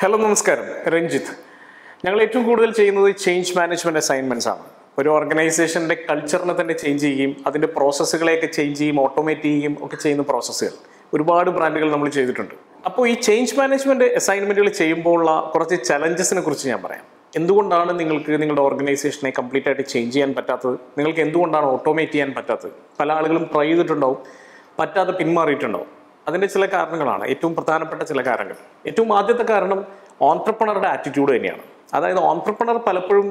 hello നമസ്കാരം രഞ്ജിത്ത് ഞങ്ങൾ ഏറ്റവും കൂടുതൽ ചെയ്യുന്നത് ചേഞ്ച് മാനേജ്മെന്റ് അസൈൻമെന്റ്സ് ആണ് ഒരു ഓർഗനൈസേഷന്റെ കൾച്ചറിനെ തന്നെ ചേഞ്ച് ചെയ്യുകയും അതിന്റെ പ്രോസസ്സുകളെയൊക്കെ ചേഞ്ച് ചെയ്യും ഓട്ടോമേറ്റ് ചെയ്യുകയും ഒക്കെ ചെയ്യുന്ന പ്രോസസ്സുകൾ ഒരുപാട് ബ്രാൻഡുകൾ നമ്മൾ ചെയ്തിട്ടുണ്ട് അപ്പോൾ ഈ ചേഞ്ച് മാനേജ്മെന്റ് അസൈൻമെന്റുകൾ ചെയ്യുമ്പോഴുള്ള കുറച്ച് ചലഞ്ചസിനെ കുറിച്ച് ഞാൻ പറയാം എന്തുകൊണ്ടാണ് നിങ്ങൾക്ക് നിങ്ങളുടെ ഓർഗനൈസേഷനെ കംപ്ലീറ്റ് ആയിട്ട് ചേഞ്ച് ചെയ്യാൻ പറ്റാത്തത് നിങ്ങൾക്ക് എന്തുകൊണ്ടാണ് ഓട്ടോമേറ്റ് ചെയ്യാൻ പറ്റാത്തത് പല ആളുകളും ട്രൈ ചെയ്തിട്ടുണ്ടാവും പറ്റാതെ പിന്മാറിയിട്ടുണ്ടാവും അതിൻ്റെ ചില കാരണങ്ങളാണ് ഏറ്റവും പ്രധാനപ്പെട്ട ചില കാരണങ്ങൾ ഏറ്റവും ആദ്യത്തെ കാരണം ഓൺട്രപ്രണറുടെ ആറ്റിറ്റ്യൂഡ് തന്നെയാണ് അതായത് ഓൺട്രപ്രണർ പലപ്പോഴും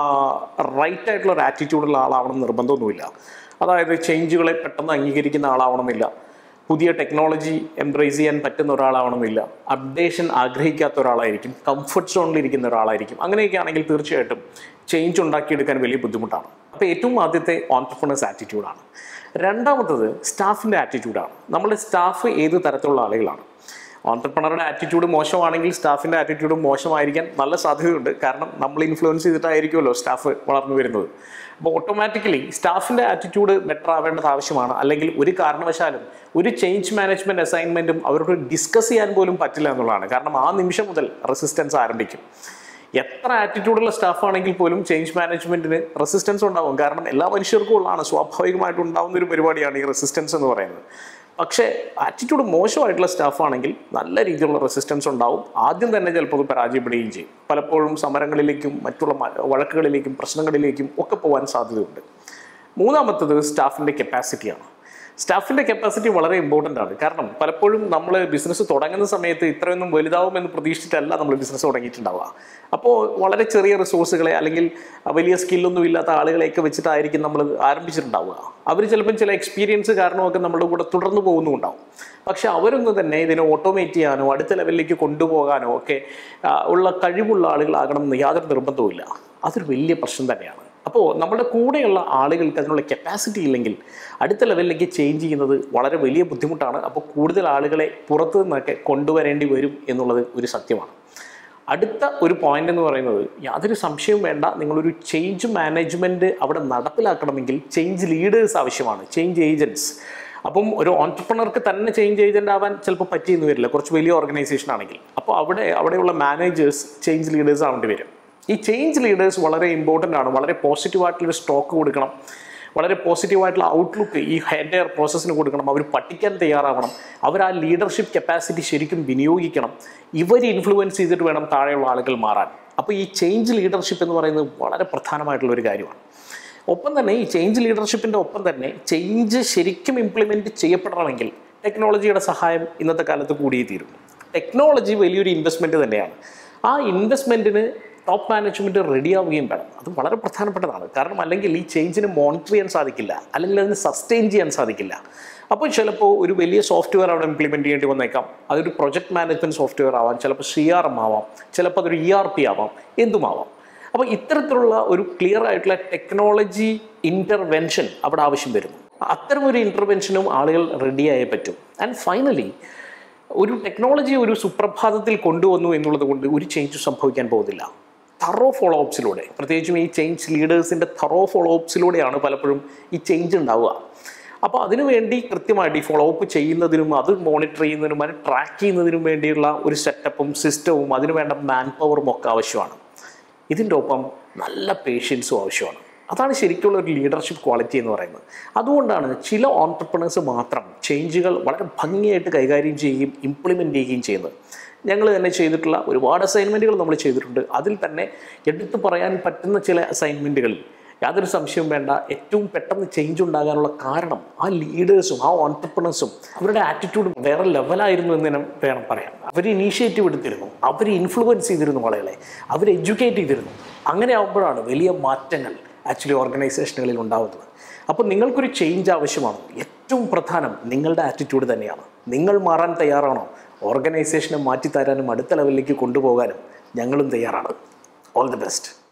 റൈറ്റ് ആയിട്ടുള്ള ഒരു ആറ്റിറ്റ്യൂഡുള്ള ആളാവണം എന്ന് നിർബന്ധമൊന്നുമില്ല അതായത് ചേഞ്ചുകളെ പെട്ടെന്ന് അംഗീകരിക്കുന്ന ആളാവണമെന്നില്ല പുതിയ ടെക്നോളജി എംബ്രേസ് ചെയ്യാൻ പറ്റുന്ന ഒരാളാവണമെന്നില്ല അപ്ഡേഷൻ ആഗ്രഹിക്കാത്ത ഒരാളായിരിക്കും കംഫർട്ട് സോണിൽ ഇരിക്കുന്ന ഒരാളായിരിക്കും അങ്ങനെയൊക്കെ ആണെങ്കിൽ തീർച്ചയായിട്ടും ചേഞ്ച് ഉണ്ടാക്കിയെടുക്കാൻ വലിയ ബുദ്ധിമുട്ടാണ് അപ്പോൾ ഏറ്റവും ആദ്യത്തെ ഓൺട്രപ്രണേഴ്സ് ആറ്റിറ്റ്യൂഡാണ് രണ്ടാമത്തത് സ്റ്റാഫിൻ്റെ ആറ്റിറ്റ്യൂഡാണ് നമ്മുടെ സ്റ്റാഫ് ഏത് തരത്തിലുള്ള ആളുകളാണ് ഓൺട്രപ്രണറുടെ ആറ്റിറ്റ്യൂഡ് മോശമാണെങ്കിൽ സ്റ്റാഫിൻ്റെ ആറ്റിറ്റ്യൂഡ് മോശമായിരിക്കാൻ നല്ല സാധ്യതയുണ്ട് കാരണം നമ്മൾ ഇൻഫ്ലുവൻസ് ചെയ്തിട്ടായിരിക്കുമല്ലോ സ്റ്റാഫ് വളർന്നു വരുന്നത് അപ്പോൾ ഓട്ടോമാറ്റിക്കലി സ്റ്റാഫിൻ്റെ ആറ്റിറ്റ്യൂഡ് ബെറ്റർ ആവേണ്ടത് ആവശ്യമാണ് അല്ലെങ്കിൽ ഒരു കാരണവശാലും ഒരു ചേഞ്ച് മാനേജ്മെൻറ്റ് അസൈൻമെൻറ്റും അവരോട് ഡിസ്കസ് ചെയ്യാൻ പോലും പറ്റില്ല എന്നുള്ളതാണ് കാരണം ആ നിമിഷം മുതൽ റെസിസ്റ്റൻസ് ആരംഭിക്കും എത്ര ആറ്റിറ്റ്യൂഡുള്ള സ്റ്റാഫാണെങ്കിൽ പോലും ചേഞ്ച് മാനേജ്മെന്റിന് റെസിസ്റ്റൻസ് ഉണ്ടാവും കാരണം എല്ലാ മനുഷ്യർക്കും ഉള്ളതാണ് സ്വാഭാവികമായിട്ട് ഉണ്ടാവുന്ന ഒരു പരിപാടിയാണ് ഈ റെസിസ്റ്റൻസ് എന്ന് പറയുന്നത് പക്ഷേ ആറ്റിറ്റ്യൂഡ് മോശമായിട്ടുള്ള സ്റ്റാഫാണെങ്കിൽ നല്ല രീതിയിലുള്ള റെസിസ്റ്റൻസ് ഉണ്ടാവും ആദ്യം തന്നെ ചിലപ്പോൾ അത് പരാജയപ്പെടുകയും ചെയ്യും പലപ്പോഴും സമരങ്ങളിലേക്കും മറ്റുള്ള മ- വഴക്കുകളിലേക്കും പ്രശ്നങ്ങളിലേക്കും ഒക്കെ പോകാൻ സാധ്യതയുണ്ട് മൂന്നാമത്തത് സ്റ്റാഫിൻ്റെ കപ്പാസിറ്റിയാണ് സ്റ്റാഫിൻ്റെ കപ്പാസിറ്റി വളരെ ഇമ്പോർട്ടൻ്റ് ആണ് കാരണം പലപ്പോഴും നമ്മൾ ബിസിനസ് തുടങ്ങുന്ന സമയത്ത് ഇത്രയൊന്നും വലുതാവുമെന്ന് പ്രതീക്ഷിച്ചിട്ടല്ല നമ്മൾ ബിസിനസ് തുടങ്ങിയിട്ടുണ്ടാവുക അപ്പോൾ വളരെ ചെറിയ റിസോഴ്സുകളെ അല്ലെങ്കിൽ വലിയ സ്കില്ലൊന്നും ഇല്ലാത്ത ആളുകളെയൊക്കെ വെച്ചിട്ടായിരിക്കും നമ്മൾ ആരംഭിച്ചിട്ടുണ്ടാവുക അവർ ചിലപ്പം ചില എക്സ്പീരിയൻസ് കാരണമൊക്കെ നമ്മുടെ കൂടെ തുടർന്നു പോകുന്നുണ്ടാവും പക്ഷെ അവരൊന്നും തന്നെ ഇതിനെ ഓട്ടോമേറ്റ് ചെയ്യാനോ അടുത്ത ലെവലിലേക്ക് കൊണ്ടുപോകാനോ ഒക്കെ ആ, ഉള്ള കഴിവുള്ള ആളുകളാകണം എന്ന് യാതൊരു നിർബന്ധവുമില്ല അതൊരു വലിയ പ്രശ്നം തന്നെയാണ് അപ്പോൾ നമ്മുടെ കൂടെയുള്ള ആളുകൾക്ക് അതിനുള്ള കപ്പാസിറ്റി ഇല്ലെങ്കിൽ അടുത്ത ലെവലിലേക്ക് ചേഞ്ച് ചെയ്യുന്നത് വളരെ വലിയ ബുദ്ധിമുട്ടാണ് അപ്പോൾ കൂടുതൽ ആളുകളെ പുറത്തു നിന്നൊക്കെ കൊണ്ടുവരേണ്ടി വരും എന്നുള്ളത് ഒരു സത്യമാണ് അടുത്ത ഒരു പോയിന്റ് എന്ന് പറയുന്നത് യാതൊരു സംശയവും വേണ്ട നിങ്ങളൊരു ചേഞ്ച് മാനേജ്മെൻറ്റ് അവിടെ നടപ്പിലാക്കണമെങ്കിൽ ചേഞ്ച് ലീഡേഴ്സ് ആവശ്യമാണ് ചേഞ്ച് ഏജൻറ്റ്സ് അപ്പം ഒരു ഓൺടർപ്രണർക്ക് തന്നെ ചേഞ്ച് ഏജന്റ് ആവാൻ ചിലപ്പോൾ പറ്റിയെന്ന് വരില്ല കുറച്ച് വലിയ ഓർഗനൈസേഷൻ ആണെങ്കിൽ അപ്പോൾ അവിടെ അവിടെയുള്ള മാനേജേഴ്സ് ചേഞ്ച് ലീഡേഴ്സ് ആവേണ്ടി വരും ഈ ചേഞ്ച് ലീഡേഴ്സ് വളരെ ഇമ്പോർട്ടൻ്റ് ആണ് വളരെ പോസിറ്റീവായിട്ടുള്ളൊരു സ്റ്റോക്ക് കൊടുക്കണം വളരെ പോസിറ്റീവായിട്ടുള്ള ഔട്ട്ലുക്ക് ഈ ഹെൻറ്റയർ പ്രോസസ്സിന് കൊടുക്കണം അവർ പഠിക്കാൻ തയ്യാറാവണം അവർ ആ ലീഡർഷിപ്പ് കപ്പാസിറ്റി ശരിക്കും വിനിയോഗിക്കണം ഇവർ ഇൻഫ്ലുവൻസ് ചെയ്തിട്ട് വേണം താഴെയുള്ള ആളുകൾ മാറാൻ അപ്പോൾ ഈ ചേഞ്ച് ലീഡർഷിപ്പ് എന്ന് പറയുന്നത് വളരെ പ്രധാനമായിട്ടുള്ള ഒരു കാര്യമാണ് ഒപ്പം തന്നെ ഈ ചേഞ്ച് ലീഡർഷിപ്പിൻ്റെ ഒപ്പം തന്നെ ചേഞ്ച് ശരിക്കും ഇംപ്ലിമെൻറ്റ് ചെയ്യപ്പെടണമെങ്കിൽ ടെക്നോളജിയുടെ സഹായം ഇന്നത്തെ കാലത്ത് കൂടിയേ തീരും ടെക്നോളജി വലിയൊരു ഇൻവെസ്റ്റ്മെൻറ്റ് തന്നെയാണ് ആ ഇൻവെസ്റ്റ്മെൻറ്റിന് ടോപ്പ് മാനേജ്മെൻറ്റ് റെഡി ആവുകയും വേണം അത് വളരെ പ്രധാനപ്പെട്ടതാണ് കാരണം അല്ലെങ്കിൽ ഈ ചേഞ്ചിന് മോണിറ്റർ ചെയ്യാൻ സാധിക്കില്ല അല്ലെങ്കിൽ അതിന് സസ്റ്റെയിൻ ചെയ്യാൻ സാധിക്കില്ല അപ്പോൾ ചിലപ്പോൾ ഒരു വലിയ സോഫ്റ്റ്വെയർ അവിടെ ഇംപ്ലിമെൻറ്റ് ചെയ്യേണ്ടി വന്നേക്കാം അതൊരു പ്രൊജക്ട് മാനേജ്മെൻറ്റ് സോഫ്റ്റ്വെയർ ആവാം ചിലപ്പോൾ സി ആർ എം ആവാം ചിലപ്പോൾ അതൊരു ഇ ആർ പി ആവാം എന്തുമാവാം അപ്പോൾ ഇത്തരത്തിലുള്ള ഒരു ക്ലിയർ ആയിട്ടുള്ള ടെക്നോളജി ഇൻ്റർവെൻഷൻ അവിടെ ആവശ്യം വരുന്നു അത്തരം ഒരു ഇൻ്റർവെൻഷനും ആളുകൾ റെഡിയായേ പറ്റും ആൻഡ് ഫൈനലി ഒരു ടെക്നോളജി ഒരു സുപ്രഭാതത്തിൽ കൊണ്ടുവന്നു എന്നുള്ളത് കൊണ്ട് ഒരു ചേഞ്ച് സംഭവിക്കാൻ പോകുന്നില്ല തറോ ഫോളോ അപ്സിലൂടെ പ്രത്യേകിച്ചും ഈ ചേഞ്ച് ലീഡേഴ്സിൻ്റെ തറോ ഫോളോ അപ്സിലൂടെയാണ് പലപ്പോഴും ഈ ചേഞ്ച് ഉണ്ടാവുക അപ്പോൾ അതിനുവേണ്ടി കൃത്യമായിട്ട് ഈ ഫോളോ അപ്പ് ചെയ്യുന്നതിനും അത് മോണിറ്റർ ചെയ്യുന്നതിനും അത് ട്രാക്ക് ചെയ്യുന്നതിനും വേണ്ടിയുള്ള ഒരു സെറ്റപ്പും സിസ്റ്റവും അതിന് വേണ്ട മാൻ പവറും ഒക്കെ ആവശ്യമാണ് ഇതിൻ്റെ ഒപ്പം നല്ല പേഷ്യൻസും ആവശ്യമാണ് അതാണ് ശരിക്കുള്ള ഒരു ലീഡർഷിപ്പ് ക്വാളിറ്റി എന്ന് പറയുന്നത് അതുകൊണ്ടാണ് ചില ഓൺടർപ്രണേഴ്സ് മാത്രം ചേഞ്ചുകൾ വളരെ ഭംഗിയായിട്ട് കൈകാര്യം ചെയ്യുകയും ഇംപ്ലിമെൻ്റ് ചെയ്യുകയും ചെയ്യുന്നത് ഞങ്ങൾ തന്നെ ചെയ്തിട്ടുള്ള ഒരുപാട് അസൈൻമെൻറ്റുകൾ നമ്മൾ ചെയ്തിട്ടുണ്ട് അതിൽ തന്നെ എടുത്തു പറയാൻ പറ്റുന്ന ചില അസൈൻമെൻറ്റുകളിൽ യാതൊരു സംശയവും വേണ്ട ഏറ്റവും പെട്ടെന്ന് ചേഞ്ച് ഉണ്ടാകാനുള്ള കാരണം ആ ലീഡേഴ്സും ആ ഓൺടർപ്രണേഴ്സും അവരുടെ ആറ്റിറ്റ്യൂഡ് വേറെ ലെവലായിരുന്നു എന്ന് തന്നെ വേണം പറയാൻ അവർ ഇനീഷ്യേറ്റീവ് എടുത്തിരുന്നു അവർ ഇൻഫ്ലുവൻസ് ചെയ്തിരുന്നു ആളുകളെ അവർ എഡ്യൂക്കേറ്റ് ചെയ്തിരുന്നു അങ്ങനെ ആകുമ്പോഴാണ് വലിയ മാറ്റങ്ങൾ ആക്ച്വലി ഓർഗനൈസേഷനുകളിൽ ഉണ്ടാകുന്നത് അപ്പോൾ നിങ്ങൾക്കൊരു ചേഞ്ച് ആവശ്യമാണ് ഏറ്റവും പ്രധാനം നിങ്ങളുടെ ആറ്റിറ്റ്യൂഡ് തന്നെയാണ് നിങ്ങൾ മാറാൻ തയ്യാറാണോ ഓർഗനൈസേഷനെ മാറ്റിത്തരാനും അടുത്ത ലെവലിലേക്ക് കൊണ്ടുപോകാനും ഞങ്ങളും തയ്യാറാണ് ഓൾ ദി ബെസ്റ്റ്